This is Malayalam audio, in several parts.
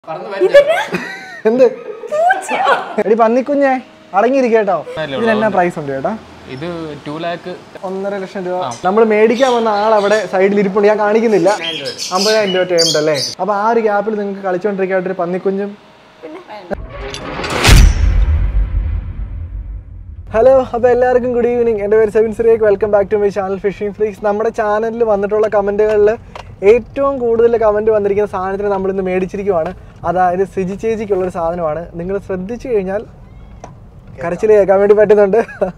എന്ത് എടി പന്നിക്കുഞ്ഞേ അടങ്ങിയിരിക്കേട്ടോ ഇതിന് എന്നാ പ്രൈസ് ഉണ്ട് ചേട്ടാ ഇത് ടു ലാക്ക് ഒന്നര ലക്ഷം രൂപ നമ്മൾ മേടിക്കാൻ വന്ന ആൾ അവിടെ സൈഡിൽ ഇരിപ്പുണ്ട് ഞാൻ കാണിക്കുന്നില്ല അമ്പതിനായിരം രൂപ ടേം അല്ലേ അപ്പൊ ആ ഒരു ഗ്യാപ്പിൽ നിങ്ങൾക്ക് കളിച്ചോണ്ടിരിക്കായിട്ട് ഒരു പന്നിക്കുഞ്ഞും ഹലോ അപ്പോൾ എല്ലാവർക്കും ഗുഡ് ഈവനിങ് എൻ്റെ പേര് Sevin Cyriac welcome back to my channel fishing freaks നമ്മുടെ ചാനലിൽ വന്നിട്ടുള്ള കമൻറ്റുകളിൽ ഏറ്റവും കൂടുതൽ കമൻറ്റ് വന്നിരിക്കുന്ന സാധനത്തിന് നമ്മളിന്ന് മേടിച്ചിരിക്കുവാണ് അതായത് സിജി ചേച്ചിക്കുള്ളൊരു സാധനമാണ് നിങ്ങൾ ശ്രദ്ധിച്ചു കഴിഞ്ഞാൽ കരച്ചിൽ കേൾക്കാൻ വേണ്ടി പറ്റുന്നുണ്ട്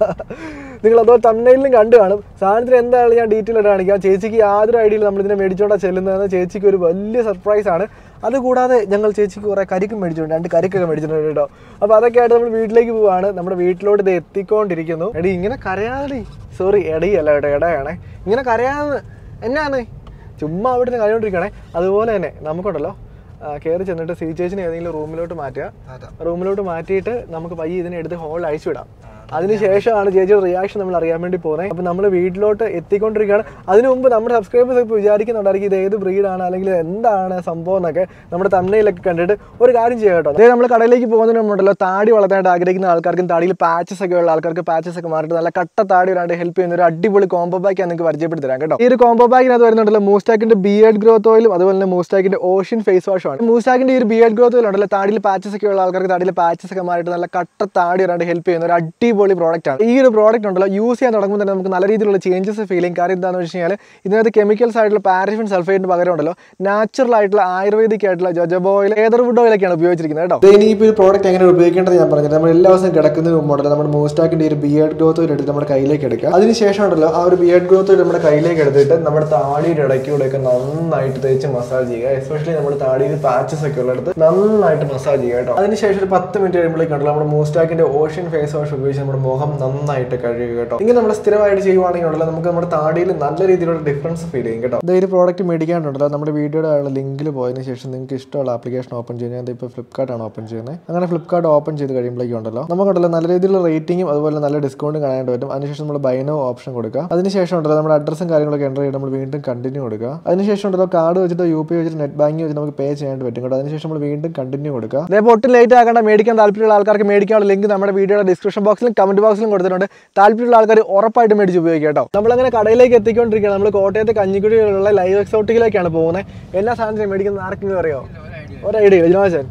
നിങ്ങൾ അതുപോലെ തമിഴിലും കണ്ടു കാണും സാധനത്തിന് എന്തായാലും ഞാൻ ഡീറ്റെയിൽ ആയിട്ട് കാണിക്കാം ചേച്ചിക്ക് യാതൊരു ഐഡിയയിൽ നമ്മൾ ഇതിനെ മേടിച്ചോണ്ടാ ചെല്ലുന്നതെന്ന് ചേച്ചിക്ക് ഒരു വലിയ സർപ്രൈസ് ആണ് അതുകൂടാതെ ഞങ്ങൾ ചേച്ചിക്ക് കുറേ കരിക്കും മേടിച്ചിട്ടുണ്ട് രണ്ട് കരിക്കൊക്കെ മേടിച്ചിട്ടുണ്ട് കേട്ടോ അപ്പോൾ അതൊക്കെ ആയിട്ട് നമ്മൾ വീട്ടിലേക്ക് പോവാണ് നമ്മുടെ വീട്ടിലോട്ട് ഇത് എത്തിക്കൊണ്ടിരിക്കുന്നു എടി ഇങ്ങനെ കരയാതെ സോറി എടയല്ല കേട്ടോ എടയാണേ ഇങ്ങനെ കരയാന്ന് എന്നാന്ന് ചുമ്മാ അവിടെ നിന്ന് കരയോണ്ടിരിക്കണേ അതുപോലെ തന്നെ നമുക്കുണ്ടല്ലോ കയറി ചെന്നിട്ട് സി ചേച്ചിനെ ഏതെങ്കിലും റൂമിലോട്ട് മാറ്റുക റൂമിലോട്ട് മാറ്റിയിട്ട് നമുക്ക് പയ്യെ ഇതിനെ എടുത്ത് ഹോളിൽ അയച്ചു വിടാം അതിനുശേഷമാണ് ചേച്ചിയുടെ റിയാക്ഷൻ നമ്മൾ അറിയാൻ വേണ്ടി പോകുന്നത് അപ്പം നമ്മൾ വീട്ടിലോട്ട് എത്തിക്കൊണ്ടിരിക്കുകയാണ് അതിനു മുമ്പ് നമ്മുടെ സബ്സ്ക്രൈബേഴ്സ് ഇപ്പോൾ വിചാരിക്കുന്നുണ്ടായിരിക്കും ഇത് ഏത് ബ്രീഡാണ് അല്ലെങ്കിൽ എന്താണ് സംഭവം എന്നൊക്കെ നമ്മുടെ തമിഴിലൊക്കെ കണ്ടിട്ട് ഒരു കാര്യം ചെയ്യാം കേട്ടോ അതായത് നമ്മൾ കടയിലേക്ക് പോകുന്നതിന് മുമ്പുണ്ടല്ലോ താടി വളർത്താനായിട്ട് ആഗ്രഹിക്കുന്ന ആൾക്കാർക്കും താടിയിൽ പാച്ചസ് ഒക്കെ ഉള്ള ആൾക്കാർക്ക് പാച്ചസ് ഒക്കെ മാറിയിട്ട് നല്ല കട്ട താടി വരാണ്ട് ഹെൽപ്പ് ചെയ്യുന്ന ഒരു അടിപൊളി കോംബോ ബാഗ് ഞാൻ നിങ്ങൾക്ക് പരിചയപ്പെടുത്തി തരാം കേട്ടോ ഈ ഒരു കോംബോ ബാഗിനകത്ത് വരുന്നുണ്ടല്ലോ മൂസ്റ്റാക്കിന്റെ ബിയർഡ് ഗ്രോത്ത് ഓയിലും അതുപോലെ തന്നെ മൂസ്റ്റാക്കിന്റെ ഓഷ്യൻ ഫേസ് വാഷും ആണ് മൂസ്റ്റാക്കിന്റെ ഈ ഒരു ബിയർഡ് ഗ്രോത്ത് ഓയിൽ ഉണ്ടല്ലോ താടിയിൽ പാച്ചസ് ഒക്കെ ഉള്ള ആൾക്കാർക്ക് താടിയിൽ പാച്ചസ് ഒക്കെ മാറിയിട്ട് നല്ല കട്ട താടി വരാണ്ട് ഹെൽപ്പ് ചെയ്യുന്ന ഒരു അടിപൊളി പ്രോഡക്റ്റ് ആണ് ഈ ഒരു പ്രോഡക്റ്റ് ഉണ്ടല്ലോ യൂസ് ചെയ്യാൻ തുടങ്ങുമ്പോൾ തന്നെ നമുക്ക് നല്ല രീതിയിലുള്ള ചേഞ്ചസ് ഫീൽ ചെയ്യും കാര്യം എന്താണെന്ന് വെച്ച് കഴിഞ്ഞാൽ ഇതിനകത്ത് കെമിക്കൽസ് ആയിട്ടുള്ള പാരഫിൻ സൾഫേറ്റിന് പകരം ഉണ്ടല്ലോ നാച്ചുറൽ ആയിട്ടുള്ള ആയുർവേദിക് ആയിട്ടുള്ള ജോജബ ഓയിൽ ഏതർ വുഡ് ഓയിലൊക്കെയാണ് ഉപയോഗിച്ചിരിക്കുന്നത് കേട്ടോ ഇനിയിപ്പോൾ ഈ പ്രോഡക്റ്റ് എങ്ങനെ ഉപയോഗിക്കേണ്ടത് ഞാൻ പറഞ്ഞത് നമ്മൾ എല്ലാ ദിവസവും കിടക്കുന്നതിന് മുമ്പുണ്ടല്ലോ നമ്മുടെ മൂസ്റ്റാക്കിന്റെ ഒരു ബിയർഡ് ഗ്രോത്ത് ഓയിൽ എടുത്ത് നമ്മുടെ കയ്യിലേക്ക് എടുക്കുക അതിനുശേഷം ഉണ്ടല്ലോ ആ ഒരു ബിയർഡ് ഗ്രോത്ത് ഓയിൽ നമ്മുടെ കയ്യിലേക്ക് എടുത്തിട്ട് നമ്മുടെ താടിയുടെ ഇടയ്ക്കൂടെയൊക്കെ നന്നായിട്ട് തേച്ച് മസാജ് ചെയ്യുക എസ്പെഷ്യലി നമ്മുടെ താടിയിൽ പാച്ചസ് ഒക്കെ ഉള്ളിടത്ത് നന്നായിട്ട് മസാജ് ചെയ്യുക കേട്ടോ അതിനുശേഷം ഒരു പത്ത് മിനിറ്റ് കഴിയുമ്പോഴേക്കുണ്ടല്ലോ നമ്മുടെ മൂസ്റ്റാക്കിന്റെ ഓഷ്യൻ ഫേസ് വാഷ് ഉപയോഗിച്ച് നമ്മുടെ മുഖം നന്നായിട്ട് കഴുകുക കേട്ടോ ഇങ്ങനെ നമ്മൾ സ്ഥിരമായിട്ട് ചെയ്യുവാണെങ്കിൽ ഉണ്ടല്ലോ നമുക്ക് നമ്മുടെ താടിയിൽ നല്ല രീതിയിലുള്ള ഡിഫറൻസ് ഫീൽ ചെയ്യും കേട്ടോ ഇത് ഒരു പ്രോഡക്റ്റ് മേടിക്കാനുണ്ടല്ലോ നമ്മുടെ വീഡിയോയുടെ ലിങ്കിൽ പോയതിനു ശേഷം നിങ്ങൾക്ക് ഇഷ്ടമുള്ള ആപ്ലിക്കേഷൻ ഓപ്പൺ ചെയ്യുന്നത് ഞാൻ ഇപ്പോൾ ഫ്ലിപ്കാർട്ടാണ് ഓപ്പൺ ചെയ്യുന്നത് അങ്ങനെ ഫ്ലിപ്കാർട്ട് ഓപ്പൺ ചെയ്ത് കഴിയുമ്പോഴേക്കും ഉണ്ടല്ലോ നമുക്കുണ്ടല്ലോ നല്ല രീതിയിലുള്ള റേറ്റിംഗും അതുപോലെ നല്ല ഡിസ്കൗണ്ടും കാണാനായിട്ട് പറ്റും അതിനുശേഷം നമ്മൾ ബൈനോ ഓപ്ഷൻ കൊടുക്കുക അതിനുശേഷം ഉണ്ടല്ലോ നമ്മുടെ അഡ്രസ്സും കാര്യങ്ങളൊക്കെ എൻ്റർ ചെയ്ത് നമ്മൾ വീണ്ടും കണ്ടിന്യൂ കൊടുക്കുക അതിനുശേഷം ഉണ്ടല്ലോ കാർഡ് വെച്ചിട്ട് യു പി വെച്ചിട്ട് നെറ്റ് ബാങ്കിങ് വെച്ചിട്ട് നമുക്ക് പേ ചെയ്യാനായിട്ട് പറ്റും കേട്ടോ അതിനുശേഷം നമ്മൾ വീണ്ടും കണ്ടിന്യൂ കൊടുക്കുക അതേപോലെ ഒട്ടും ലേറ്റ് ആക്കേണ്ട മേടിക്കാൻ താല്പര്യമുള്ള ആൾക്കാർക്ക് മേടിക്കാനുള്ള ലിങ്ക് നമ്മുടെ വീഡിയോയുടെ ഡിസ്ക്രിപ്ഷൻ ബോക്സിലും കമന്റ് ബോക്സിലും കൊടുത്തിട്ടുണ്ട് താല്പര്യമുള്ള ആൾക്കാർ ഉറപ്പായിട്ട് മേടിച്ച് ഉപയോഗിക്കുക കേട്ടോ നമ്മളങ്ങനെ കടയിലേക്ക് എത്തിക്കൊണ്ടിരിക്കുകയാണ് നമ്മൾ കോട്ടയത്തെ കഞ്ഞിക്കുഴിയിലുള്ള ലൈവ് എക്സോട്ടിക്കിലേക്കാണ് പോകുന്നത് എല്ലാ സാധനത്തിനും മേടിക്കുന്ന ആർക്കെങ്കിലും അറിയോ ഒരു ഐഡിയ ജിനോശൻ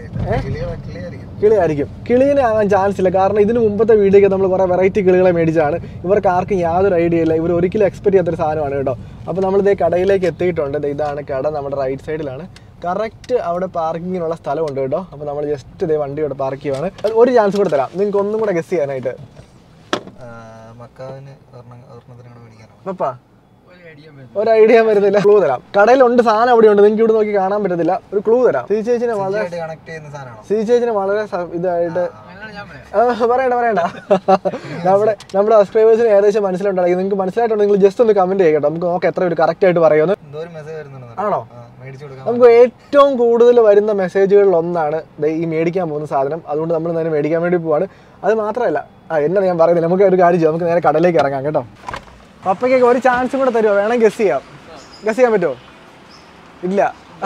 കിളിയായിരിക്കും കിളീനെ ആകാൻ ചാൻസ് ഇല്ല കാരണം ഇതിന് മുമ്പത്തെ വീഡിയോക്ക് നമ്മൾ കുറേ വെറൈറ്റി കിളികളെ മേടിച്ചാണ് ഇവർക്ക് ആർക്കും യാതൊരു ഐഡിയ ഇല്ല ഇവർ ഒരിക്കലും എക്സ്പെക്ട് ചെയ്യാത്തൊരു സാധനമാണ് കേട്ടോ അപ്പോൾ നമ്മളിതേ കടയിലേക്ക് എത്തിയിട്ടുണ്ട് ദേ ഇതാണ് കട നമ്മുടെ റൈറ്റ് സൈഡിലാണ് കറക്റ്റ് അവിടെ പാർക്കിങ്ങിനുള്ള സ്ഥലമുണ്ട് കേട്ടോ അപ്പോൾ നമ്മൾ ജസ്റ്റ് ഇതേ വണ്ടി ഇവിടെ പാർക്ക് ചെയ്യുവാണ് അത് ഒരു ചാൻസ് കൂടെ തരാം നിങ്ങൾക്ക് ഒന്നും കൂടെ ഗസ് ചെയ്യാനായിട്ട് മക്കാവിന് ഒരെണ്ണം ഒരെണ്ണത്തിനും കൂടെ മേടിക്കാനാണ് പപ്പാ ഒരു ഐഡിയ വരുന്നില്ല ക്ലൂ തരാം കടയിലുണ്ട് സാധനം അവിടെ ഉണ്ട് നിങ്ങൾക്ക് ഇവിടെ നോക്കി കാണാൻ പറ്റത്തില്ല ഒരു ക്ലൂ തരാം സി ചേച്ചിനെ വളരെ കണക്ട് ചെയ്യുന്ന സാധനമാണോ സി ചേച്ചിനെ വളരെ സ- ഇതായിട്ട് ആ, പറയണ്ട പറയണ്ട നമ്മുടെ നമ്മുടെ സബ്സ്ക്രൈബേഴ്സിന് ഏകദേശം മനസ്സിലുണ്ടായി നിങ്ങൾക്ക് മനസ്സിലായിട്ടുണ്ടെങ്കിൽ നിങ്ങൾ ജസ്റ്റ് ഒന്ന് കമന്റ് ചെയ്യട്ടോ നമുക്ക് നോക്കാം എത്ര ഒരു കറക്റ്റ് ആയിട്ട് പറയുമെന്ന് എന്തോ ഒരു മെസ്സേജ് വരുന്നുണ്ട് ആണോ ആ, മേടിച്ചു കൊടുക്കാം നമുക്ക് ഏറ്റവും കൂടുതൽ വരുന്ന മെസ്സേജുകളിൽ ഒന്നാണ് ദേ ഈ മേടിക്കാൻ പോകുന്ന സാധനം അതുകൊണ്ട് നമ്മൾ നേരെ മേടിക്കാൻ വേണ്ടി പോവാണ് അത് മാത്രമല്ല ആ എന്നാ ഞാൻ പറയുന്നില്ല നമുക്ക് ഒരു കാര്യം ചെയ്യാം നമുക്ക് നേരെ കടയിലേക്ക് ഇറങ്ങാം കേട്ടോ പപ്പയ്ക്കൊക്കെ ഒരു ചാൻസും കൂടെ തരുമോ വേണമെങ്കിൽ ഗസ് ചെയ്യാം ഗസ് ചെയ്യാൻ പറ്റുമോ ഇല്ല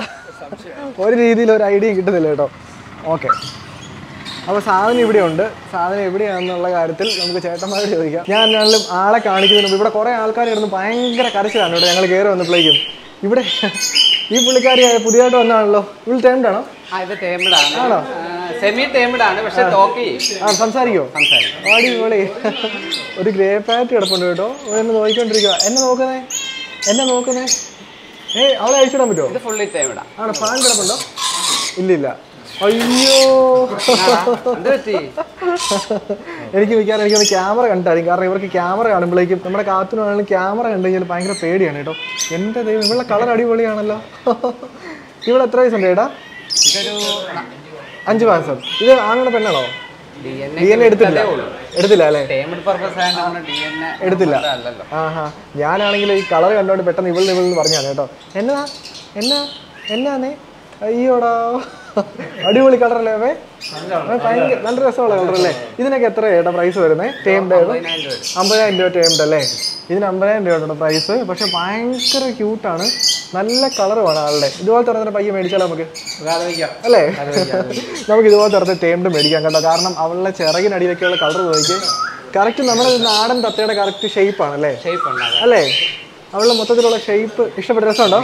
ഒരു രീതിയിൽ ഒരു ഐഡിയ കിട്ടുന്നില്ല കേട്ടോ ഓക്കെ അപ്പോൾ സാധനം ഇവിടെ ഉണ്ട് സാധനം എവിടെയാണെന്നുള്ള കാര്യത്തിൽ നമുക്ക് ചേട്ടന്മാരോട് ചോദിക്കാം ഞാൻ എന്നാലും ആളെ കാണിക്കുന്നതിന് മുമ്പ് ഇവിടെ കുറേ ആൾക്കാർ കിടന്ന് ഭയങ്കര കരച്ചിലാണ് ഇവിടെ ഞങ്ങൾ കയറി വന്നപ്പോഴേക്കും ഇവിടെ ഈ പുള്ളിക്കാരി പുതിയതായിട്ട് വന്നാണല്ലോ ഫുൾ ടൈംഡ് ആണോ ആ ഇത് ടേമിഡാണ് ആണോ? സെമി ടേമിഡാണ് പക്ഷെ തോക്കി ആ സംസാരിക്കോ അടിപൊളി ഒരു ഗ്രേ പാറ്റ് കിടപ്പുണ്ട് കേട്ടോ അവൾ എന്നെ നോക്കിക്കൊണ്ടിരിക്കുക എന്നെ നോക്കുന്നേ എന്നെ നോക്കുന്നേ ഏയ് അവളെ അഴിച്ചിടാൻ പറ്റുമോ ഇത് ഫുള്ളി ടേമിഡാ ആണോ ഫാൻ കിടപ്പുണ്ടോ ഇല്ലില്ല അയ്യോ എന്ത് പറ്റി എനിക്ക് മിക്കാറും എനിക്കൊന്ന് ക്യാമറ കണ്ടായിരിക്കും കാരണം ഇവർക്ക് ക്യാമറ കാണുമ്പോഴേക്കും നമ്മുടെ കാത്തിനാണെങ്കിലും ക്യാമറ കണ്ടു കഴിഞ്ഞാൽ ഭയങ്കര പേടിയാണ് കേട്ടോ എൻ്റെ ദൈവം ഇവളുടെ കളർ അടിപൊളിയാണല്ലോ ഇവിടെ എത്ര വയസ്സുണ്ട് ചേട്ടാ ഇതൊരു അഞ്ച് മാസം ഇത് ആണോ പെണ്ണാണോ ഡി എൻ ഡി എൻ എടുത്തില്ല എടുത്തില്ല അല്ലേ ടേമിഡ് പർപ്പസ് ആയിട്ട് നമ്മൾ ഡി എൻ എടുത്തില്ല. അല്ലല്ലോ ആഹാ ഞാനാണെങ്കിൽ ഈ കളർ കണ്ടോണ്ട് പെട്ടെന്ന് ഇവൾ ഇവൾ പറഞ്ഞാണ് കേട്ടോ എന്നാ എന്നാ എന്നാന്നേ അയ്യോടാ അടിപൊളി കളറല്ലേ അവേ അവൻ ഭയങ്കര നല്ല രസമുള്ള കളറല്ലേ ഇതിനൊക്കെ എത്ര ചേട്ടാ പ്രൈസ് വരുന്നത് ടേംഡ് അമ്പതിനായിരം രൂപ ടേംഡ് അല്ലേ ഇതിന് അമ്പതിനായിരം രൂപ പ്രൈസ് പക്ഷെ ഭയങ്കര ക്യൂട്ടാണ് നല്ല കളറുമാണ് ആളുടെ ഇതുപോലത്തെ ഒരെണ്ണം പയ്യെ മേടിച്ചാലോ നമുക്ക് അല്ലേ നമുക്ക് ഇതുപോലത്തെ ഒരെണ്ണം ടേംഡ് മേടിക്കാം കേട്ടോ കാരണം അവളുടെ ചിറകിനടിയിലൊക്കെയുള്ള കളർ നോക്കി കറക്റ്റ് നമ്മുടെ നാടൻ തത്തയുടെ കറക്റ്റ് ഷേപ്പാണ് അല്ലേ ഷേപ്പ് ഉണ്ടാകാം അല്ലേ അവളുടെ മൊത്തത്തിലുള്ള ഷേപ്പ് ഇഷ്ടപ്പെട്ട രസമുണ്ടോ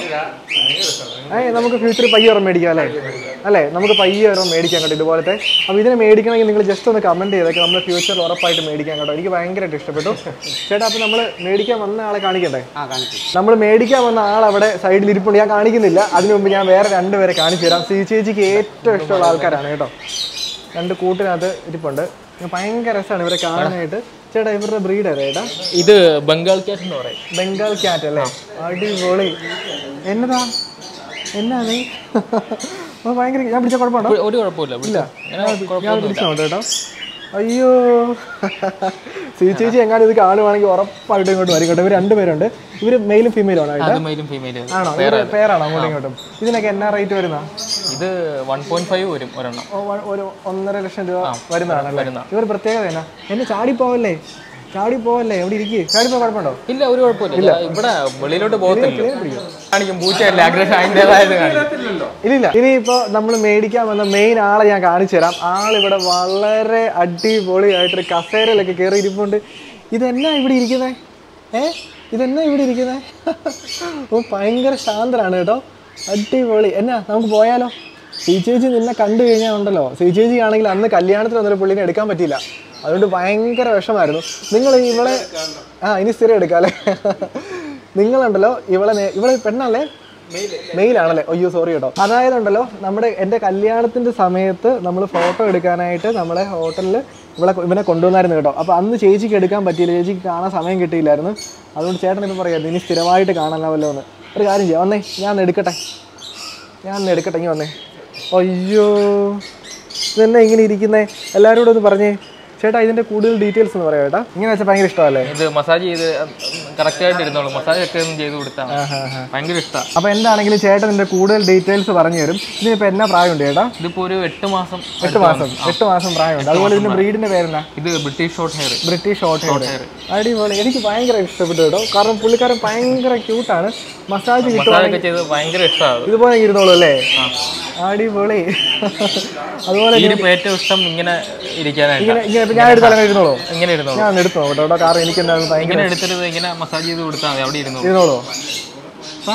ഏ നമുക്ക് ഫ്യൂച്ചറിൽ പയ്യെ ഒരെണ്ണം മേടിക്കാം അല്ലേ അല്ലേ നമുക്ക് പയ്യെ ഒരെണ്ണം മേടിക്കാം കേട്ടോ ഇതുപോലത്തെ അപ്പോൾ ഇതിനെ മേടിക്കണമെങ്കിൽ നിങ്ങൾ ജസ്റ്റ് ഒന്ന് കമൻറ്റ് ചെയ്തേക്കെ നമ്മൾ ഫ്യൂച്ചറിൽ ഉറപ്പായിട്ട് മേടിക്കാം കേട്ടോ എനിക്ക് ഭയങ്കരമായിട്ട് ഇഷ്ടപ്പെട്ടു ചേട്ടാ അപ്പോൾ നമ്മൾ മേടിക്കാൻ വന്ന ആളെ കാണിക്കണ്ടേ ആ കാണിച്ചു നമ്മൾ മേടിക്കാൻ വന്ന ആൾ അവിടെ സൈഡിൽ ഇരിപ്പുണ്ട് ഞാൻ കാണിക്കുന്നില്ല അതിനു മുമ്പ് ഞാൻ വേറെ രണ്ടുപേരെ കാണിച്ചു തരാം സി ചേച്ചിക്ക് ഏറ്റവും ഇഷ്ടമുള്ള ആൾക്കാരാണ് കേട്ടോ രണ്ട് കൂട്ടിനകത്ത് ഇരിപ്പുണ്ട് ഭയങ്കര രസമാണ് ഇവരെ കാണാനായിട്ട് ചേട്ടാ ഇവരുടെ ബ്രീഡ് ഏതാ ചേട്ടാ ഇത് ബംഗാൾ ക്യാറ്റ് എന്ന് പറയും ബംഗാൾ ക്യാറ്റ് അല്ലേ അടിപൊളി എന്നതാ എന്നാ നീ അപ്പൊ ഭയങ്കര ഞാൻ പിടിച്ച കുഴപ്പമുണ്ടോ ഒരു കുഴപ്പമില്ല ഇല്ല ഞാൻ പിടിച്ചോട്ടെ കേട്ടോ അയ്യോ സി ചേച്ചി എങ്ങാനും ഇത് കാണുവാണെങ്കിൽ ഉറപ്പായിട്ടും ഇങ്ങോട്ട് വരും കേട്ടോ ഇവർ രണ്ടുപേരുണ്ട് ഇവര് മെയിലും ഫീമെയിലും ആണോ അത് മെയിലും ഫീമെയിലും ആണോ ഇവര് പേരാണോ അങ്ങോട്ടും ഇങ്ങോട്ടും ഇതിനൊക്കെ എന്നാ റേറ്റ് വരുന്ന ഇത് വൺ പോയിന്റ് ഫൈവ് വരും ഒരെണ്ണം ഒരു ഒന്നര ലക്ഷം രൂപ വരുന്നതാണല്ലേ വരുന്ന. ഇവർ പ്രത്യേകത എന്നാ എന്നെ ചാടി പോവല്ലേ ചാടി പോവല്ലേ എവിടെ ഇരിക്കുക ചാടി പോകാൻ കുഴപ്പമുണ്ടോ ഇല്ല ഒരു കുഴപ്പമില്ല ഇവിടെ വെളിയിലോട്ട് പോകത്തില്ല കാണിക്കും പൂച്ചയല്ലേ അഗ്രഷൻ അതിൻ്റെതായത് കാണിക്കും ഇല്ലില്ല ഇനിയിപ്പോ നമ്മൾ മേടിക്കാൻ വന്ന മെയിൻ ആളെ ഞാൻ കാണിച്ചു തരാം ആളിവിടെ വളരെ അടിപൊളിയായിട്ടൊരു കസേരയിലൊക്കെ കയറി ഇരിപ്പുണ്ട് ഇതെന്നാ ഇവിടെ ഇരിക്കുന്നേ ഏ ഇതെന്നാ ഇവിടെ ഇരിക്കുന്നേ ഓ ഭയങ്കര ശാന്തരാണ് കേട്ടോ അടിപൊളി എന്നാ നമുക്ക് പോയാലോ സി ചേച്ചി നിന്നെ കണ്ടു കഴിഞ്ഞാൽ ഉണ്ടല്ലോ സി ചേച്ചി ആണെങ്കിൽ അന്ന് കല്യാണത്തിന് വന്നൊരു പുള്ളിനെ എടുക്കാൻ പറ്റിയില്ല അതുകൊണ്ട് ഭയങ്കര വിഷമായിരുന്നു നിങ്ങൾ ഇവളെ ആ ഇനി സ്ഥിരം എടുക്കാം അല്ലേ നിങ്ങളുണ്ടല്ലോ ഇവളെ നേ- ഇവളെ പെണ്ണല്ലേ മെയിലാണല്ലേ അയ്യോ സോറി കേട്ടോ അതായത് ഉണ്ടല്ലോ നമ്മുടെ എൻ്റെ കല്യാണത്തിന്റെ സമയത്ത് നമ്മൾ ഫോട്ടോ എടുക്കാനായിട്ട് നമ്മളെ ഹോട്ടലിൽ ഇവിടെ ഇവനെ കൊണ്ടുവന്നായിരുന്നു കേട്ടോ അപ്പോൾ അന്ന് ചേച്ചിക്ക് എടുക്കാൻ പറ്റിയില്ല ചേച്ചിക്ക് കാണാൻ സമയം കിട്ടിയില്ലായിരുന്നു അതുകൊണ്ട് ചേട്ടൻ ഇപ്പം പറയാം ഇനി സ്ഥിരമായിട്ട് കാണാനാവല്ലോ എന്ന് ഒരു കാര്യം ചെയ്യാം വന്നേ ഞാൻ ഒന്ന് എടുക്കട്ടെ ഞാൻ ഒന്ന് എടുക്കട്ടെ ഇങ്ങനെ വന്നേ അയ്യോ ഇതെന്നെ ഇങ്ങനെ ഇരിക്കുന്നേ എല്ലാവരും കൂടെ ഒന്ന് പറഞ്ഞേ ചേട്ടാ ഇതിന്റെ കൂടുതൽ ഡീറ്റെയിൽസ് എന്ന് പറയാം ചേട്ടാ ഇങ്ങനെ വെച്ചാൽ ഭയങ്കര ഇഷ്ടമല്ലേ ഇത് മസാജ് ചെയ്ത് കറക്റ്റ് ആയിട്ട് ഇരുന്നോളൂ മസാജ് ഒക്കെ ഒന്നും ചെയ്ത് കൊടുത്താൽ ഭയങ്കര ഇഷ്ടമാണ് അപ്പൊ എന്താണെങ്കിലും ചേട്ടൻ ഇതിന്റെ കൂടുതൽ ഡീറ്റെയിൽസ് പറഞ്ഞു തരും ഇതിനിപ്പോ എന്നാ പ്രായമുണ്ട് ചേട്ടാ ഇതിപ്പോ ഒരു എട്ട് മാസം എട്ട് മാസം എട്ട് മാസം പ്രായമുണ്ട് അതുപോലെ ഇതിന്റെ ബ്രീഡിന്റെ പേരെന്നാ ഇത് British short hair British short hair അടിപൊളി എനിക്ക് ഭയങ്കര ഇഷ്ടപ്പെട്ടു കേട്ടോ കാരണം പുള്ളിക്കാരൻ ഭയങ്കര ക്യൂട്ടാണ് മസാജ് കിട്ടും മസാജ് ഒക്കെ ചെയ്ത് ഭയങ്കര ഇഷ്ടമാണ് ഇതുപോലെ ഇരുന്നോളൂ അല്ലേ അടിപൊളി അതുപോലെ ഇതിനിപ്പോ ഏറ്റവും ഇഷ്ടം ഇങ്ങനെ ഇരിക്കാനായിട്ട് ഇങ്ങനെ ഇങ്ങനെ ഇപ്പൊ ഞാൻ എടുത്താലും ഇരുന്നോളൂ ഇങ്ങനെ ഇരുന്നോളൂ ഞാൻ എടുത്തു നോക്കട്ടെ കേട്ടോ കാരണം എനിക്ക് എന്താ ഭയങ്കര ഇങ്ങനെ എടുത്തിട്ട് ഇങ്ങനെ മസാജ് ചെയ്ത് കൊടുത്താൽ മതി അവിടെ ഇരുന്നോളൂ ഇരുന്നോളൂ വാ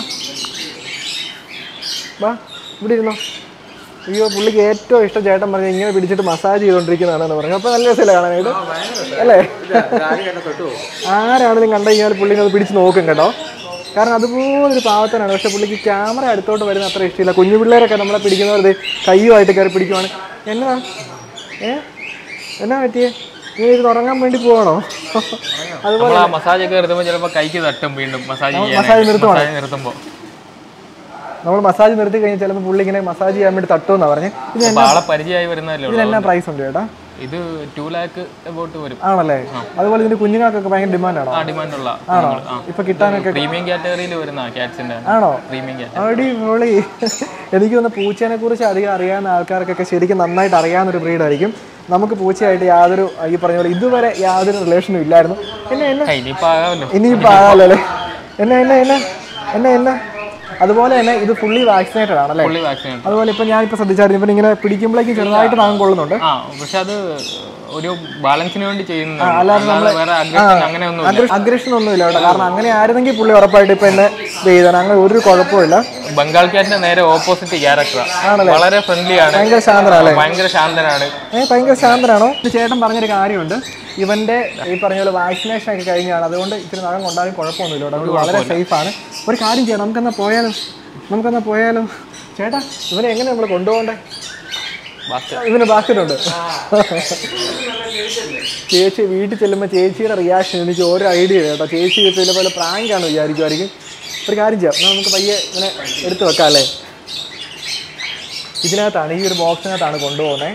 വാ ഇവിടെ ഇരുന്നോ അയ്യോ പുള്ളിക്ക് ഏറ്റവും ഇഷ്ടം ചേട്ടൻ പറഞ്ഞ ഇങ്ങനെ പിടിച്ചിട്ട് മസാജ് ചെയ്തുകൊണ്ടിരിക്കുന്നതാണെന്ന് പറഞ്ഞു അപ്പോൾ നല്ല രസമല്ലേ കാണാനായിട്ട് അല്ലേ ആരാണെങ്കിലും കണ്ടു കഴിഞ്ഞാൽ പുള്ളി അത് പിടിച്ച് നോക്കും കേട്ടോ കാരണം അതുപോലൊരു പാവത്തനാണ് പക്ഷെ പുള്ളിക്ക് ക്യാമറ അടുത്തോട്ട് വരുന്ന അത്ര ഇഷ്ടമില്ല കുഞ്ഞു പിള്ളേരൊക്കെ നമ്മളെ പിടിക്കുന്നവർ കയ്യുമായിട്ട് കയറി പിടിക്കുവാണ് എന്നാ ഏ എന്നാ പറ്റിയേ നീ ഇത് ഉറങ്ങാൻ വേണ്ടി പോവാണോ അതുപോലെ നമ്മൾ ആ മസാജ് ഒക്കെ എടുത്തുമ്പോൾ ചിലപ്പോൾ കൈക്ക് തട്ടും വീണ്ടും മസാജ് മസാജ് നിർത്തുവാണ്. മസാജ് നിർത്തുമ്പോൾ നമ്മൾ മസാജ് നിർത്തി കഴിഞ്ഞാൽ ചിലപ്പോൾ പുള്ളി ഇങ്ങനെ മസാജ് ചെയ്യാൻ വേണ്ടി തട്ടുമെന്നാ പറഞ്ഞത് ഇത് അപ്പൊ ആളെ പരിചയമായി വരുന്നതല്ലേ ഉള്ളൂ ഇതിനെന്നാ പ്രൈസ് ഉണ്ട് ചേട്ടാ ഇത് ടു ലാക്ക് എബോട്ട് വരും ആണല്ലേ അതുപോലെ ഇതിന്റെ കുഞ്ഞുങ്ങൾക്കൊക്കെ ഭയങ്കര ഡിമാൻഡാണോ ആ ഡിമാൻഡുള്ള ആണോ ഇപ്പൊ കിട്ടാനൊക്കെ പ്രീമിയം കാറ്റഗറിയിൽ വരുന്ന ക്യാറ്റ്സിന്റെ ആണോ പ്രീമിയം കാറ്റഗറി അടിപൊളി എനിക്ക് തോന്നുന്നു പൂച്ചേനെ കുറിച്ച് അധികം അറിയാവുന്ന ആൾക്കാർക്കൊക്കെ ശരിക്കും നന്നായിട്ട് അറിയാവുന്ന ഒരു ബ്രീഡായിരിക്കും നമുക്ക് പൂച്ചയായിട്ട് യാതൊരു ഈ പറഞ്ഞ പോലെ ഇതുവരെ യാതൊരു റിലേഷനും ഇല്ലായിരുന്നു എന്നെ എന്നെ ഇനിയിപ്പോ ആകാമല്ലോ ഇനിയിപ്പോൾ ആകാമല്ലേ എന്നെ എന്നെ എന്നെ എന്നെ എന്നെ അതുപോലെ തന്നെ ഇത് ഫുള്ളി വാക്സിനേറ്റഡ് ആണല്ലേ ഫുള്ളി വാക്സിൻ അതുപോലെ ഇപ്പൊ ഞാനിപ്പോ ശ്രദ്ധിച്ചായിരുന്നു ഇപ്പൊ ഇങ്ങനെ പിടിക്കുമ്പോഴേക്കും ചെറുതായിട്ട് നാഗം കൊള്ളുന്നുണ്ട് ആ പക്ഷെ അത് ഒരു ബാലൻസിന് വേണ്ടി ചെയ്യുന്ന അല്ലാതെ വേറെ അഗ്രഷൻ അങ്ങനെ ഒന്നും അഗ്രഷൻ ഒന്നുമില്ല അവിടെ കാരണം അങ്ങനെ ആയിരുന്നെങ്കിൽ പുള്ളി ഉറപ്പായിട്ട് ഇപ്പൊ എന്നെ ഇത് ചെയ്താണ് അങ്ങനെ ഒരു കുഴപ്പമില്ല ബംഗാൾ ക്യാറ്റിന്റെ നേരെ ഓപ്പോസിറ്റ് ക്യാരക്ടറാണ് വളരെ ഫ്രണ്ട്ലി ആണ് ഭയങ്കര ശാന്തരല്ലേ ഭയങ്കര ശാന്തനാണ് ഏ ഭയങ്കര ശാന്തനാണോ ഇത് ചേട്ടൻ പറഞ്ഞൊരു കാര്യമുണ്ട് ഇവന്റെ ഈ പറഞ്ഞ പോലെ വാക്സിനേഷൻ ഒക്കെ കഴിഞ്ഞാണ് അതുകൊണ്ട് ഇത്തിരി നഖം കൊണ്ടാലും കുഴപ്പമൊന്നുമില്ല കേട്ടോ. അതുകൊണ്ട് വളരെ സേഫ് ആണ് ഒരു കാര്യം ചെയ്യാം നമുക്കെന്നാ പോയാലോ നമുക്കെന്നാ പോയാലോ ചേട്ടാ ഇവനെ എങ്ങനെ നമ്മൾ കൊണ്ടുപോകണ്ടേ ബാക്കി ഇവന് ബാസ്ക്കറ്റ് ഉണ്ട് ചേച്ചി വീട്ടിൽ ചെല്ലുമ്പോൾ ചേച്ചിയുടെ റിയാക്ഷൻ എനിക്ക് ഓരോ ഐഡിയ കേട്ടോ ചേച്ചി ചിലപോലെ പ്രാങ്കാണ് വിചാരിക്കുമായിരിക്കും ഒരു കാര്യം ചെയ്യാം എന്നാ നമുക്ക് പയ്യെ ഇങ്ങനെ എടുത്തു വെക്കാം അല്ലേ ഇതിനകത്താണ് ഈ ഒരു ബോക്സിനകത്താണ് കൊണ്ടുപോകുന്നത്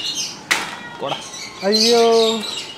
അയ്യോ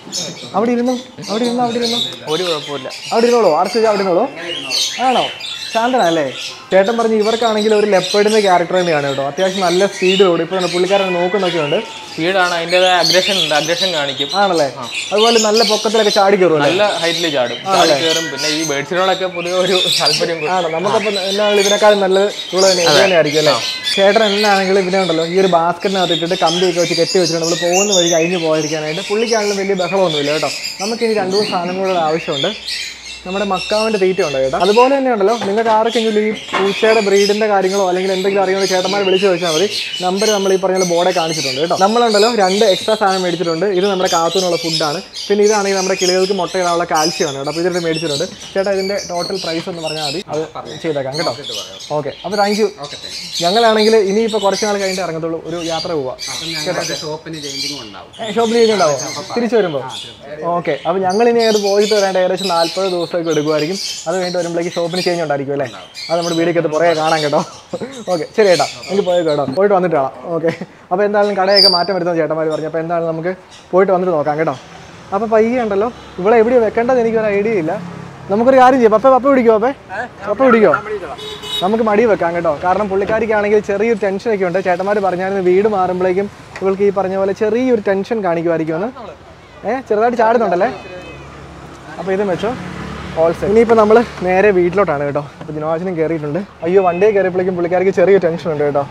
അവിടെ ഇരുന്നു അവിടെ ഇരുന്നു അവിടെ ഇരുന്നു ഒരു കുഴപ്പമില്ല അവിടെ ഇരുന്നോളൂ അടച്ചു അവിടെ ഇരുന്നോളൂ ആണോ ശാന്തന അല്ലേ ചേട്ടൻ പറഞ്ഞ് ഇവർക്കാണെങ്കിൽ ഒരു ലെപ്പേഡിന്റെ ക്യാരക്ടർ തന്നെയാണ് കേട്ടോ അത്യാവശ്യം നല്ല സ്പീഡിലോട് ഇപ്പോൾ പുള്ളിക്കാരൻ നോക്കുന്നൊക്കെ ഉണ്ട് സ്പീഡാണ് അതിൻ്റെതായ അഗ്രഷൻ ഉണ്ട് അഗ്രഷൻ കാണിക്കും ആണല്ലേ അതുപോലെ നല്ല പൊക്കത്തിലൊക്കെ ചാടി കയറുമല്ലേ നല്ല ഹൈറ്റിൽ ചാടും ചാടി കയറും പിന്നെ ഈ ബേഡ്സിനോടൊക്കെ പൊതുവെ ഒരു താല്പര്യം കൂടും. ആണ് നമുക്കപ്പോൾ എന്നാണ് ഇതിനേക്കാളും നല്ലത് ഇവിടെ തന്നെ ഇത് തന്നെയായിരിക്കും അല്ലേ ചേട്ടൻ എന്നാണെങ്കിലും ഇതിനെ ഉണ്ടല്ലോ ഈ ഒരു ബാസ്ക്കറ്റിനകത്ത് ഇട്ടിട്ട് കമ്പിയൊക്കെ വെച്ച് കെട്ടി വെച്ചിട്ട് നമ്മൾ പോകുന്ന വഴി കഴിഞ്ഞ് പോയിരിക്കാനായിട്ട് പുള്ളിക്കാണെങ്കിലും വലിയ ബഹളമൊന്നുമില്ല കേട്ടോ നമുക്ക് ഇനി രണ്ടു മൂന്ന് സാധനം കൂടെ ആവശ്യമുണ്ട് നമ്മുടെ മക്കാവിൻ്റെ തീറ്റ ഉണ്ട് കേട്ടോ അതുപോലെ തന്നെ ഉണ്ടല്ലോ നിങ്ങൾക്ക് ആർക്കെങ്കിലും ഈ പൂച്ചയുടെ ബ്രീഡിന്റെ കാര്യങ്ങളോ അല്ലെങ്കിൽ എന്തെങ്കിലും അറിയുന്ന ചേട്ടന്മാരെ വിളിച്ച് ചോദിച്ചാൽ മതി നമ്പർ നമ്മൾ ഈ പറഞ്ഞ ബോർഡെ കാണിച്ചിട്ടുണ്ട് കേട്ടോ നമ്മളുണ്ടല്ലോ രണ്ട് എക്സ്ട്രാ സാധനം മേടിച്ചിട്ടുണ്ട് ഇത് നമ്മുടെ കാത്തൂനുള്ള ഫുഡാണ് പിന്നെ ഇതാണെങ്കിൽ നമ്മുടെ കിളികൾക്ക് മുട്ടയിടാനുള്ള കാൽസ്യമാണ് കേട്ടോ അപ്പോൾ ഇതിന്റെ മേടിച്ചിട്ടുണ്ട് ചേട്ടാ ഇതിന്റെ ടോട്ടൽ പ്രൈസ് എന്ന് പറഞ്ഞാൽ മതി അത് ചെയ്തേക്കാം കേട്ടോ ഓക്കെ അപ്പോൾ താങ്ക് യു ഞങ്ങളാണെങ്കിൽ ഇനിയിപ്പോൾ കുറച്ച് നാൾ കഴിഞ്ഞിട്ട് ഇറങ്ങത്തുള്ളൂ ഒരു യാത്ര പോവാം അപ്പം ഞങ്ങളുടെ ഷോപ്പിന് ചേഞ്ചിങ്ങും ഉണ്ടാവും ഷോപ്പിൽ ചെയ്യുന്നുണ്ടാവോ തിരിച്ചു വരുമ്പോൾ ഓക്കെ അപ്പോൾ ഞങ്ങൾ ഇനി അത് പോയിട്ട് വരാണ്ട് ഏകദേശം നാൽപ്പത് ദിവസമൊക്കെ എടുക്കുമായിരിക്കും അത് കഴിഞ്ഞിട്ട് വരുമ്പോഴേക്ക് ഷോപ്പിന് ചേഞ്ച് ഉണ്ടായിരിക്കും അല്ലേ അത് നമ്മുടെ വീടിക്കകത്ത് പുറകെ കാണാൻ കേട്ടോ ഓക്കെ ശരി ചേട്ടാ എനിക്ക് പോയി കേട്ടോ പോയിട്ട് വന്നിട്ട് കാണാം ഓക്കെ അപ്പോൾ എന്തായാലും കടയൊക്കെ മാറ്റം വരുത്തുന്ന ചേട്ടന്മാർ പറഞ്ഞു അപ്പോൾ എന്തായാലും നമുക്ക് പോയിട്ട് വന്നിട്ട് നോക്കാം കേട്ടോ അപ്പോൾ പയ്യെ ഉണ്ടല്ലോ ഇവിടെ എവിടെയാണ് വെക്കേണ്ടത് എനിക്കൊരു ഐഡിയ ഇല്ല നമുക്കൊരു കാര്യം ചെയ്യാം പപ്പ പപ്പ പിടിക്കോ പപ്പേ പപ്പ പിടിക്കോ നമുക്ക് മടി വെക്കാം കേട്ടോ കാരണം പുള്ളിക്കാരിക്കാണെങ്കിൽ ചെറിയൊരു ടെൻഷനൊക്കെ ഉണ്ട് ചേട്ടന്മാർ പറഞ്ഞായിരുന്നു വീട് മാറുമ്പോഴേക്കും ഇവൾക്ക് ഈ പറഞ്ഞ പോലെ ചെറിയൊരു ടെൻഷൻ കാണിക്കുമായിരിക്കുമെന്ന് ഏഹ് ചെറുതായിട്ട് ചാടുന്നുണ്ടല്ലേ അപ്പോൾ ഇത് വെച്ചോ ഹോൾസെയിൽ ഇനിയിപ്പോൾ നമ്മൾ നേരെ വീട്ടിലോട്ടാണ് കേട്ടോ അപ്പോൾ ജിനോവാചനും കയറിയിട്ടുണ്ട് അയ്യോ വണ്ടിയെ കയറിയപ്പോഴേക്കും പുള്ളിക്കാർക്ക് ചെറിയൊരു ടെൻഷൻ ഉണ്ട് കേട്ടോ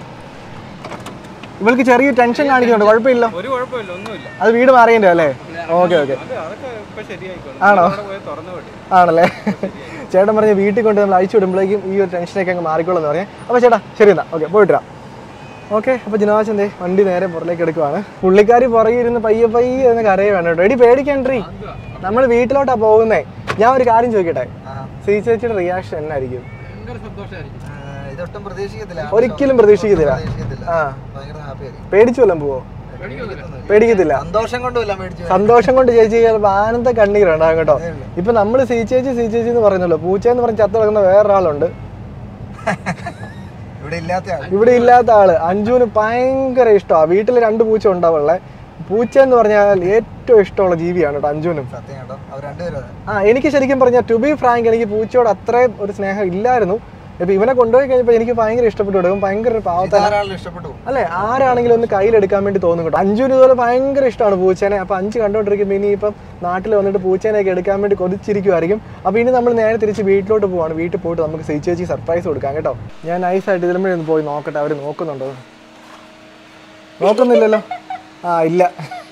ഇവൾക്ക് ചെറിയൊരു ടെൻഷൻ കാണിക്കുന്നുണ്ട് കുഴപ്പമില്ല ഒരു കുഴപ്പമില്ല ഒന്നുമില്ല അത് വീട് മാറിയതിൻ്റെ അല്ലേ ഓക്കെ ഓക്കെ അതൊക്കെ ഇപ്പൊ ശരിയായിക്കോളും ആണോ പോയി തുറന്നു വിട്ടു ആണല്ലേ ചേട്ടൻ പറഞ്ഞ് വീട്ടിൽ കൊണ്ട് നമ്മൾ അയച്ചു വിടുമ്പോഴേക്കും ഈ ഒരു ടെൻഷനൊക്കെ അങ്ങ് മാറിക്കോളൂ എന്ന് പറഞ്ഞേ അപ്പോൾ ചേട്ടാ ശരി എന്നാ ഓക്കെ പോയിട്ട് വരാം ഓക്കെ അപ്പോൾ ജിനാശന്തേ വണ്ടി നേരെ പുറത്തേക്ക് എടുക്കുവാണ് പുള്ളിക്കാരി പുറകെ ഇരുന്ന് പയ്യെ പയ്യെ എന്ന് കരയെ വേണം കേട്ടോ എടി പേടിക്കണ്ടീ നമ്മൾ വീട്ടിലോട്ടാ പോകുന്നേ ഞാൻ ഒരു കാര്യം ചോദിക്കട്ടെ സി ചേച്ചിയുടെ റിയാക്ഷൻ എന്നായിരിക്കും ഭയങ്കര സന്തോഷമായിരിക്കും ഇതൊട്ടും പ്രതീക്ഷിക്കത്തില്ല ഒരിക്കലും പ്രതീക്ഷിക്കത്തില്ല പ്രതീക്ഷിക്കത്തില്ല ആ ഭയങ്കര ഹാപ്പി ആയിരിക്കും പേടിച്ചു വല്ലതും പോവോ പേടിക്കത്തില്ല സന്തോഷം കൊണ്ടുമില്ല മേടിച്ചു സന്തോഷം കൊണ്ട് ചേച്ചി ചിലപ്പോൾ ആനന്ദ കണ്ണീരുണ്ടാകും കേട്ടോ ഇപ്പൊ നമ്മൾ സി ചേച്ചി സി ചേച്ചി എന്ന് പറയുന്നല്ലോ പൂച്ച എന്ന് പറഞ്ഞ് ചത്ത് കിടക്കുന്ന വേറൊരാളുണ്ട് ഇവിടെ ഇല്ലാത്ത ആൾ ഇവിടെ ഇല്ലാത്ത ആള് അഞ്ജുവിന് ഭയങ്കര ഇഷ്ടമാണ് വീട്ടിൽ രണ്ട് പൂച്ച ഉണ്ടാവുള്ളേ പൂച്ച എന്ന് പറഞ്ഞാൽ ഏറ്റവും ഇഷ്ടമുള്ള ജീവിയാണ് കേട്ടോ അഞ്ജുവിനും സത്യം കേട്ടോ അവർ രണ്ടുപേരും അതെ ആ എനിക്ക് ശരിക്കും പറഞ്ഞാൽ ടു ബി ഫ്രാങ്ക് എനിക്ക് പൂച്ചയോട് അത്രയും ഒരു സ്നേഹം ഇല്ലായിരുന്നു ഇപ്പൊ ഇവനെ കൊണ്ടുപോയി കഴിഞ്ഞപ്പോൾ എനിക്ക് ഭയങ്കര ഇഷ്ടപ്പെട്ടു കേട്ടോ. ഇവൻ ഭയങ്കര ഒരു പാവത്ത ആരാളും ഇഷ്ടപ്പെട്ടു പോകും അല്ലെ ആരാണെങ്കിലും ഒന്ന് കയ്യിലെടുക്കാൻ വേണ്ടി തോന്നും കേട്ടോ അഞ്ചുവിന് ഇതുപോലെ ഭയങ്കര ഇഷ്ടമാണ് പൂച്ചേനെ അപ്പൊ അഞ്ച് കണ്ടോണ്ടിരിക്കുമ്പോൾ ഇനി ഇപ്പം നാട്ടിൽ വന്നിട്ട് പൂച്ചേനെയൊക്കെ എടുക്കാൻ വേണ്ടി കൊതിച്ചിരിക്കുമായിരിക്കും അപ്പൊ ഇനി നമ്മൾ നേരെ തിരിച്ച് വീട്ടിലോട്ട് പോവാണ് വീട്ടിൽ പോയിട്ട് നമുക്ക് സി ചേച്ചി സർപ്രൈസ് കൊടുക്കാം കേട്ടോ ഞാൻ നൈസായിട്ട് ഇതിലുമ്പോഴേ ഒന്ന് പോയി നോക്കട്ടെ അവർ നോക്കുന്നുണ്ടോ എന്ന്. നോക്കുന്നില്ലല്ലോ ആ ഇല്ല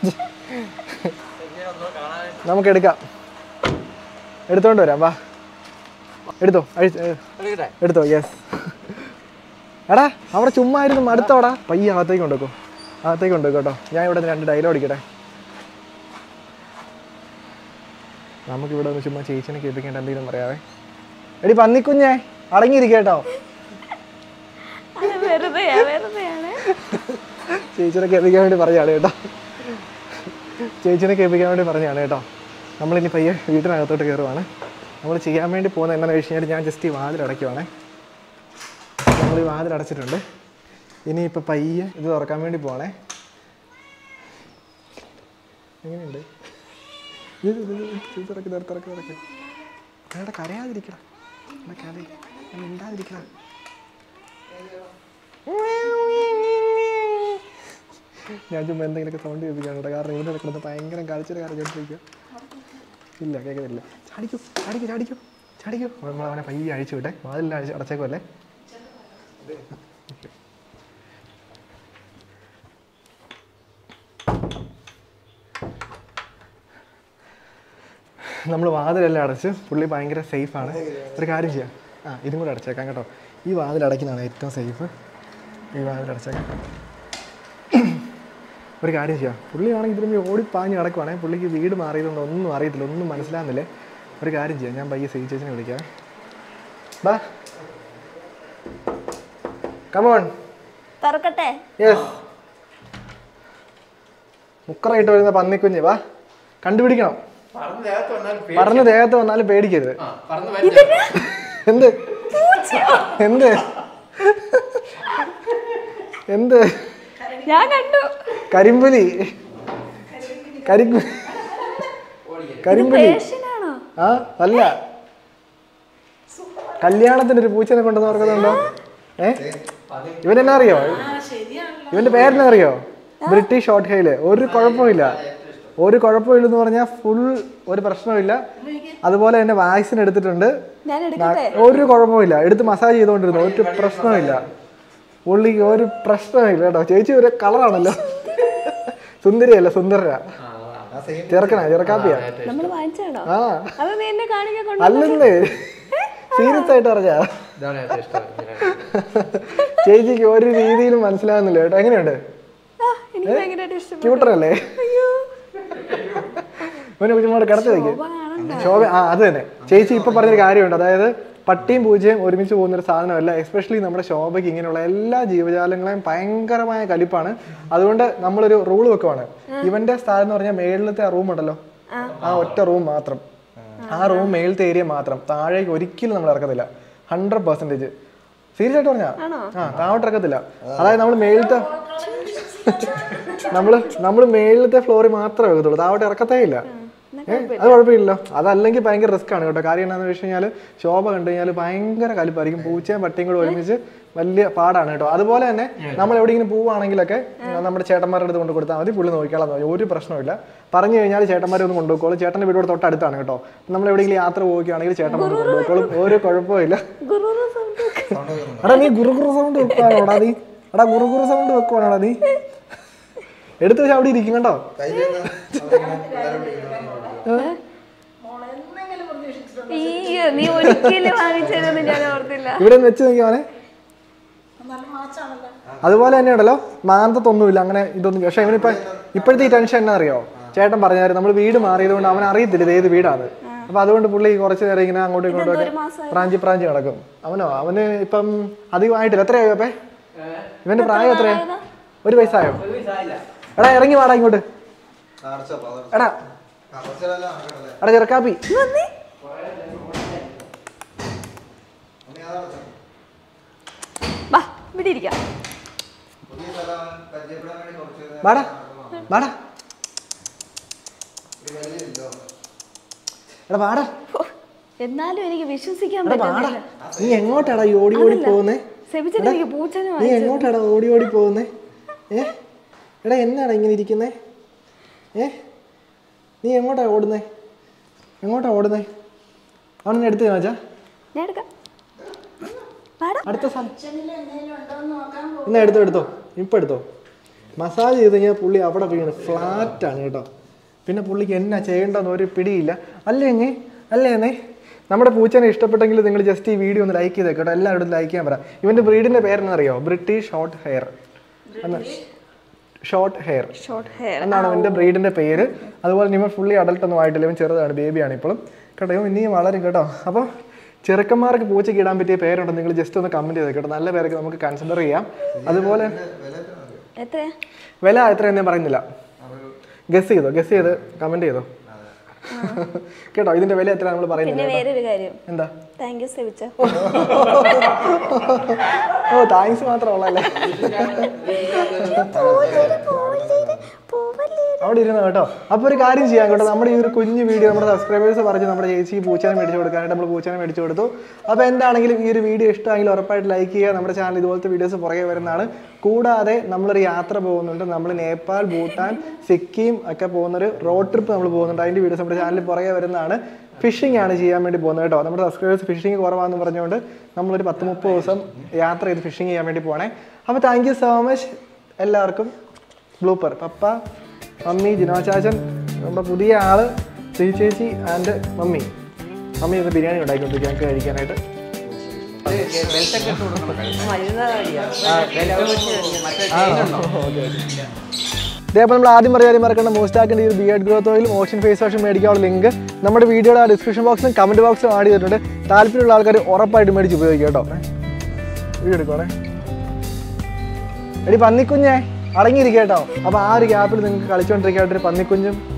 നമുക്ക് എടുക്കാം എടുത്തോണ്ട് വരാം വാ എടുത്തോ അഴിച്ച് ഏ. എടുത്തോ യെസ് എടാ അവിടെ ചുമ്മാ ഇരുന്ന് മടുത്തോടാ പയ്യെ അകത്തേക്ക് കൊണ്ടുവെക്കോ അകത്തേക്ക് കൊണ്ടുവെക്കോ കേട്ടോ ഞാൻ ഇവിടെ നിന്ന് രണ്ട് ഡയലോഗ് അടിക്കട്ടെ നമുക്ക് ഇവിടെ ഒന്ന് ചുമ്മാ ചേച്ചിനെ കേൾപ്പിക്കേണ്ട എന്തെങ്കിലും പറയാവേ എടി പന്നിക്കുഞ്ഞേ അടങ്ങിയിരിക്കേട്ടോ അത് വെറുതെയാ വെറുതെയാണ് ചേച്ചിനെ കേൾപ്പിക്കാൻ വേണ്ടി പറഞ്ഞാണ് കേട്ടോ ചേച്ചിനെ കേൾപ്പിക്കാൻ വേണ്ടി പറഞ്ഞാണ് കേട്ടോ നമ്മളിനി പയ്യെ വീട്ടിനകത്തോട്ട് കയറുവാണ് നമ്മൾ ചെയ്യാൻ വേണ്ടി പോകുന്നത് എന്താണെന്ന് വെച്ച് കഴിഞ്ഞാൽ ഞാൻ ജസ്റ്റ് ഈ വാതിൽ അടയ്ക്കുവാണേ നമ്മൾ ഈ വാതിൽ അടച്ചിട്ടുണ്ട് ഇനിയിപ്പോൾ പയ്യെ ഇത് തുറക്കാൻ വേണ്ടി പോവാണേ എങ്ങനെയുണ്ട് ഇത് ഇത് ഇത് ഇത് തുറക്ക് തുറക്ക് തുറക്ക് തുറക്ക് എടാ കരയാതിരിക്കടാ എടാ കരയി മിണ്ടാതിരിക്കടാ ഞാൻ ചുമ്മാ എന്തെങ്കിലുമൊക്കെ സൗണ്ട് കേൾപ്പിക്കാൻ കേട്ടോ കാരണം ഇവിടെ കിടന്ന് ഭയങ്കര കളിച്ചൊരു കാര്യം കേട്ടിരിക്കുക ഇല്ല കേൾക്കുന്നില്ല ചാടിക്കൂ ചാടിക്കൂ ചാടിക്കൂ ചാടിക്കൂ നമ്മൾ അവനെ പയ്യെ അഴിച്ചു വിട്ടെ വാതിലിൽ അഴിച്ച് അടച്ചേക്കുമല്ലേ നമ്മൾ വാതിലെല്ലാം അടച്ച് പുള്ളി ഭയങ്കര സേഫാണ് ഒരു കാര്യം ചെയ്യാം ആ ഇതും കൂടെ അടച്ചേക്കാം കേട്ടോ ഈ വാതിൽ അടയ്ക്കുന്നതാണ് ഏറ്റവും സേഫ് ഈ വാതിൽ അടച്ചേക്കാം ഒരു കാര്യം ചെയ്യാം പുള്ളിയാണെങ്കിൽ ഇതിലും ഓടിപ്പാഞ്ഞ് കിടക്കുവാണെങ്കിൽ പുള്ളിക്ക് വീട് മാറിയതുകൊണ്ട് ഒന്നും അറിയത്തില്ല ഒന്നും മനസ്സിലാകുന്നില്ലേ ഒരു കാര്യം ചെയ്യാം ഞാൻ പയ്യെ സീ ചേച്ചിനെ വിളിക്കാം ബാ കമോൺ തുറക്കട്ടെ യെസ് മുക്കറായിട്ട് വരുന്ന പന്നിക്കുഞ്ഞ് വാ കണ്ടുപിടിക്കണം പറഞ്ഞ ദേഹത്ത് വന്നാലും പേടിക്കരുത് എന്ത് എന്ത് എന്ത് ഞാൻ കണ്ടു കരിമ്പുലി കരിക്കു കരിമ്പുലി പേഷ്യനാണോ ആ അല്ല കല്യാണത്തിന് ഒരു പൂച്ചനെ കൊണ്ടുവന്ന് ഓർക്കുന്നുണ്ടോ ഏ ഇവൻ എന്നാ അറിയോ ഇവന്റെ പേരെന്നാ അറിയോ ബ്രിട്ടീഷ് ഷോർട്ട് ഹെയില് ഒരു കുഴപ്പമില്ല ഒരു കുഴപ്പമില്ലെന്ന് പറഞ്ഞാൽ ഫുൾ ഒരു പ്രശ്നമില്ല അതുപോലെ തന്നെ വാക്സിൻ എടുത്തിട്ടുണ്ട് ഞാൻ എടുക്കട്ടെ ഒരു കുഴപ്പമില്ല എടുത്ത് മസാജ് ചെയ്തുകൊണ്ടിരുന്നു ഒരു പ്രശ്നമില്ല പുള്ളിക്ക് ഒരു പ്രശ്നമില്ല കേട്ടോ ചേച്ചി ഒരു കളറാണല്ലോ സുന്ദരിയല്ല സുന്ദര ചെറുക്കനാ ചെറുക്കാപ്പിയാ നമ്മൾ വാങ്ങിച്ചാണോ ആ അത് നീ എന്നെ കാണിക്കാൻ കൊണ്ട് അല്ലെന്നേ സീരിയസ് ആയിട്ട് പറഞ്ഞാ ഇതാണ് ഏറ്റവും ഇഷ്ടം ഇങ്ങനെ. ചേച്ചിക്ക് ഒരു രീതിയിലും മനസ്സിലാകുന്നില്ല കേട്ടോ എങ്ങനെയുണ്ട് ആ, എനിക്ക് ഭയങ്കരമായിട്ട് ഇഷ്ടപ്പെട്ടു ക്യൂട്ടറല്ലേ അയ്യോ ഇവനെ കുഞ്ഞുമോട് കിടത്തി വെക്കും ശോഭ കാണണ്ട. ശോഭ ആ അത് തന്നെ ചേച്ചി ഇപ്പൊ പറഞ്ഞൊരു കാര്യമുണ്ട് അതായത് പട്ടിയും പൂച്ചയും ഒരുമിച്ച് പോകുന്ന ഒരു സാധനമല്ല എസ്പെഷ്യലി നമ്മുടെ ശോഭയ്ക്ക് ഇങ്ങനെയുള്ള എല്ലാ ജീവജാലങ്ങളെയും ഭയങ്കരമായ കലിപ്പാണ് അതുകൊണ്ട് നമ്മളൊരു റൂൾ വെക്കുവാണ് ഇവന്റെ സ്ഥലം എന്ന് പറഞ്ഞാൽ മേളിലത്തെ ആ റൂം ഉണ്ടല്ലോ ആ ഒറ്റ റൂം മാത്രം ആ റൂം മേളിലത്തെ ഏരിയ മാത്രം താഴേക്ക് ഒരിക്കലും നമ്മൾ ഇറക്കത്തില്ല ഹൺഡ്രഡ് പെർസെന്റേജ് സീരിയസ് ആയിട്ട് പറഞ്ഞാ ആ താഴോട്ട് ഇറക്കത്തില്ല അതായത് നമ്മൾ മേളിലത്തെ നമ്മള് നമ്മൾ മേളിലത്തെ ഫ്ലോറിൽ മാത്രമേ വെക്കത്തുള്ളൂ താഴോട്ട് ഇറക്കത്തേ ഇല്ല ഏ, അത് കുഴപ്പമില്ലല്ലോ അതല്ലെങ്കിൽ ഭയങ്കര റിസ്ക് ആണ് കേട്ടോ കാര്യം എന്താണെന്ന് വെച്ച് കഴിഞ്ഞാൽ ശോഭ കണ്ടു കഴിഞ്ഞാൽ ഭയങ്കര കലിപ്പായിരിക്കും പൂച്ചയും പട്ടിയും കൂടെ ഒരുമിച്ച് വലിയ പാടാണ് കേട്ടോ അതുപോലെ തന്നെ നമ്മൾ എവിടെയെങ്കിലും പോവുകയാണെങ്കിലൊക്കെ നമ്മുടെ ചേട്ടന്മാരുടെ അടുത്ത് കൊണ്ട് കൊടുത്താൽ മതി പുള്ളി നോക്കിയാൽ മതി ഒരു പ്രശ്നമില്ല പറഞ്ഞു കഴിഞ്ഞാൽ ചേട്ടന്മാരെ ഒന്ന് കൊണ്ടുപോയിക്കോളും ചേട്ടൻ്റെ വീട് ഇവിടെ തൊട്ടടുത്താണ് കേട്ടോ നമ്മൾ എവിടെയെങ്കിലും യാത്ര പോവുകയാണെങ്കിൽ ചേട്ടൻ വന്ന് കൊണ്ടുപോയിക്കോളും ഒരു കുഴപ്പമില്ല ഗുരുവിന്റെ sound കേൾക്കാം. സൗണ്ട് കേൾക്കുന്നു എടാ നീ ഗുറുഗുറു സൗണ്ട് വെക്കുവാണോടാ നീ എടാ ഗുറുഗുറു സൗണ്ട് വെക്കുവാണോടാ നീ എടുത്ത് വെച്ച് അവിടെ ഇരിക്കും കേട്ടോ കയ്യിലിരുന്ന് അവരിങ്ങനെ എല്ലാവരും ഇരിക്കുന്നു. അയ്യോ നീ ഒരിക്കലും വാങ്ങിച്ചതെന്ന് ഞാൻ ഓർത്തില്ല ഇവിടെ നിന്ന് വെച്ച് നോക്കിയാണേ അതുപോലെ തന്നെ ഉണ്ടല്ലോ മാന്തത്തൊന്നുമില്ല അങ്ങനെ ഇതൊന്നും പക്ഷെ ഇവനിപ്പോ ഇപ്പോഴത്തെ ഈ ടെൻഷൻ എന്നാ അറിയോ ചേട്ടൻ പറഞ്ഞായിരുന്നു നമ്മൾ വീട് മാറിയത് കൊണ്ട് അവൻ അറിയത്തില്ല ഇത് ഏത് വീടാണ് അപ്പൊ അതുകൊണ്ട് പുള്ളി കുറച്ച് നേരം ഇങ്ങനെ അങ്ങോട്ടും ഇങ്ങോട്ടും ഒക്കെ ഒരു മാസമായി? പ്രാഞ്ചി പ്രാഞ്ചി നടക്കും അവനോ അവന് ഇപ്പം അധികമായിട്ടില്ല എത്രയായോ അപ്പേ ഇവന്റെ പ്രായം എത്രയാ ഒരു വയസ്സായോ എടാ ഇറങ്ങി വാടാ ഇങ്ങോട്ട് ആ, അടച്ചോ, അപ്പൊ അതടച്ചോ. എടാ ആ, കുറച്ച് നേരം എല്ലാം നടക്കട്ടല്ലേ. എടാ ചെറുക്കാപ്പി വന്നേ ഉണ്ണി, അതടച്ചോ. വാ ഇവിടെ ഇരിക്കാം പുതിയ സ്ഥലം പരിചയപ്പെടാൻ വേണ്ടി കുറച്ച് നേരം വാടാ നടക്കണം. വാടാ ഒരു വലിയതില്ലോ. എടാ വാടാ ഓ, എന്നാലും എനിക്ക് വിശ്വസിക്കാൻ എടാ വാടാ പറ്റുന്നില്ല നീ എങ്ങോട്ടാടാ ഈ ഓടി ഓടി പോകുന്നേ സെബിച്ചൻ എനിക്ക് പൂച്ചനെ നീ വാങ്ങിച്ചു എങ്ങോട്ടാടാ ഓടി ഓടി പോകുന്നേ ഏ എടാ എന്നാടാ ഇങ്ങനെ ഇരിക്കുന്നേ ഏ നീ എങ്ങോട്ടാ ഓടുന്നേ എങ്ങോട്ടാ ഓടുന്നേ അവനെ എടുത്ത് കാണിച്ചാ ഞാൻ എടുക്കാം വാടാ അടുത്ത സ്ഥലം എന്നാ എടുത്തോ എടുത്തോ ഇപ്പം എടുത്തോ മസാജ് ചെയ്ത് കഴിഞ്ഞാൽ പുള്ളി അവിടെ വീണ് ഫ്ലാറ്റാണ് കേട്ടോ പിന്നെ പുള്ളിക്ക് എന്നാ ചെയ്യേണ്ടെന്ന് ഒരു പിടിയില്ല അല്ലേ എങ്ങേ അല്ലേ എന്നേ നമ്മുടെ പൂച്ചനെ ഇഷ്ടപ്പെട്ടെങ്കിൽ നിങ്ങൾ ജസ്റ്റ് ഈ വീഡിയോ ഒന്ന് ലൈക്ക് ചെയ്തേക്ക് കേട്ടോ എല്ലാവരും ലൈക്ക് ചെയ്യാൻ പറ ഇവൻ്റെ ബ്രീഡിൻ്റെ പേരെന്നറിയോ British short hair short hair short hair എന്നാണ് അവൻ്റെ ബ്രീഡിൻ്റെ പേര് അതുപോലെ ഇവൻ ഫുള്ളി അഡൽട്ട് ഒന്നും ആയിട്ടില്ല ഇവൻ ചെറുതാണ് ബേബിയാണ് ഇപ്പോഴും കേട്ടോ ഇവൻ ഇനിയും വളരും കേട്ടോ അപ്പോൾ ചെറുക്കന്മാർക്ക് പൂച്ചയ്ക്ക് ഇടാൻ പറ്റിയ പേരുണ്ട് നിങ്ങൾ ജസ്റ്റ് ഒന്ന് കമൻറ്റ് ചെയ്ത് കേട്ടോ നല്ല പേരൊക്കെ നമുക്ക് കൺസിഡർ ചെയ്യാം അതുപോലെ എത്രയാ വില എത്രയെന്ന് ഞാൻ പറയുന്നില്ല ഗസ് ചെയ്തോ ഗസ് ചെയ്ത് കമൻറ്റ് ചെയ്തോ കേട്ടോ ഇതിന്റെ വില എത്ര നമ്മൾ പിന്നെ പറയുന്നില്ല കേട്ടോ. വേറൊരു കാര്യം എന്താ താങ്ക് യു സെബിച്ച ഓ താങ്ക്സ് മാത്രമുള്ളല്ലേ അവിടെ ഇരുന്ന് കേട്ടോ അപ്പൊ ഒരു കാര്യം ചെയ്യാം കേട്ടോ നമ്മുടെ ഈ ഒരു കുഞ്ഞു വീഡിയോ നമ്മുടെ സബ്സ്ക്രൈബേഴ്സ് പറഞ്ഞ് നമ്മുടെ ചേച്ചി പൂച്ചനെ മേടിച്ചു കൊടുക്കാനായിട്ട് നമ്മൾ പൂച്ചനെ മേടിച്ചു കൊടുത്തു അപ്പോൾ എന്താണെങ്കിലും ഈ ഒരു വീഡിയോ ഇഷ്ടമായെങ്കിൽ ഉറപ്പായിട്ട് ലൈക്ക് ചെയ്യുക നമ്മുടെ ചാനൽ ഇതുപോലത്തെ വീഡിയോസ് പുറകെ വരുന്നതാണ് കൂടാതെ നമ്മളൊരു യാത്ര പോകുന്നുണ്ട് നമ്മൾ നേപ്പാൾ ഭൂട്ടാൻ സിക്കിം ഒക്കെ പോകുന്നൊരു റോഡ് ട്രിപ്പ് നമ്മൾ പോകുന്നുണ്ട് അതിൻ്റെ വീഡിയോസ് നമ്മുടെ ചാനലിൽ പുറകെ വരുന്നതാണ് ഫിഷിംഗ് ആണ് ചെയ്യാൻ വേണ്ടി പോകുന്നത് കേട്ടോ നമ്മുടെ സബ്സ്ക്രൈബേഴ്സ് ഫിഷിംഗ് കുറവാണെന്ന് പറഞ്ഞുകൊണ്ട് നമ്മളൊരു പത്ത് മുപ്പത് ദിവസം യാത്ര ചെയ്ത് ഫിഷിംഗ് ചെയ്യാൻ വേണ്ടി പോകണേ അപ്പോൾ താങ്ക് യു സോ മച്ച് എല്ലാവർക്കും ബ്ലൂപ്പർ പപ്പ മമ്മി ജിനോ ചാച്ചൻ നമ്മുടെ പുതിയ ആള് ശ്രീ ചേച്ചി ആൻഡ് മമ്മി മമ്മി ഇന്ന് ബിരിയാണി ഉണ്ടാക്കിക്കൊണ്ടിരിക്കുക ഞങ്ങൾക്ക് കഴിക്കാനായിട്ട് ബെൽറ്റൊക്കെ ഇട്ട് കൊടുക്കണം മറ്റേ ഇതേപോലെ നമ്മൾ ആദ്യം പറയാൻ മറക്കേണ്ട മോസ്റ്റാക്കിൻ്റെ ഈ ഒരു ബിയർഡ് ഗ്രോത്ത് ഓയിലും ഓഷൻ ഫേസ് വാഷും മേടിക്കാനുള്ള ലിങ്ക് നമ്മുടെ വീഡിയോയുടെ ആ ഡിസ്ക്രിപ്ഷൻ ബോക്സിലും കമൻറ്റ് ബോക്സിലും ആഡ് ചെയ്തിട്ടുണ്ട് താല്പര്യമുള്ള ആൾക്കാർ ഉറപ്പായിട്ട് മേടിച്ച് ഉപയോഗിക്കുക കേട്ടോ വീഡിയോ എടുക്കുവാണേ എടി പന്നിക്കുഞ്ഞേ അടങ്ങിയിരിക്കുക കേട്ടോ അപ്പോൾ ആ ഒരു ഗ്യാപ്പിൽ നിങ്ങൾക്ക് കളിച്ചുകൊണ്ടിരിക്കാനായിട്ടൊരു പന്നിക്കുഞ്ഞും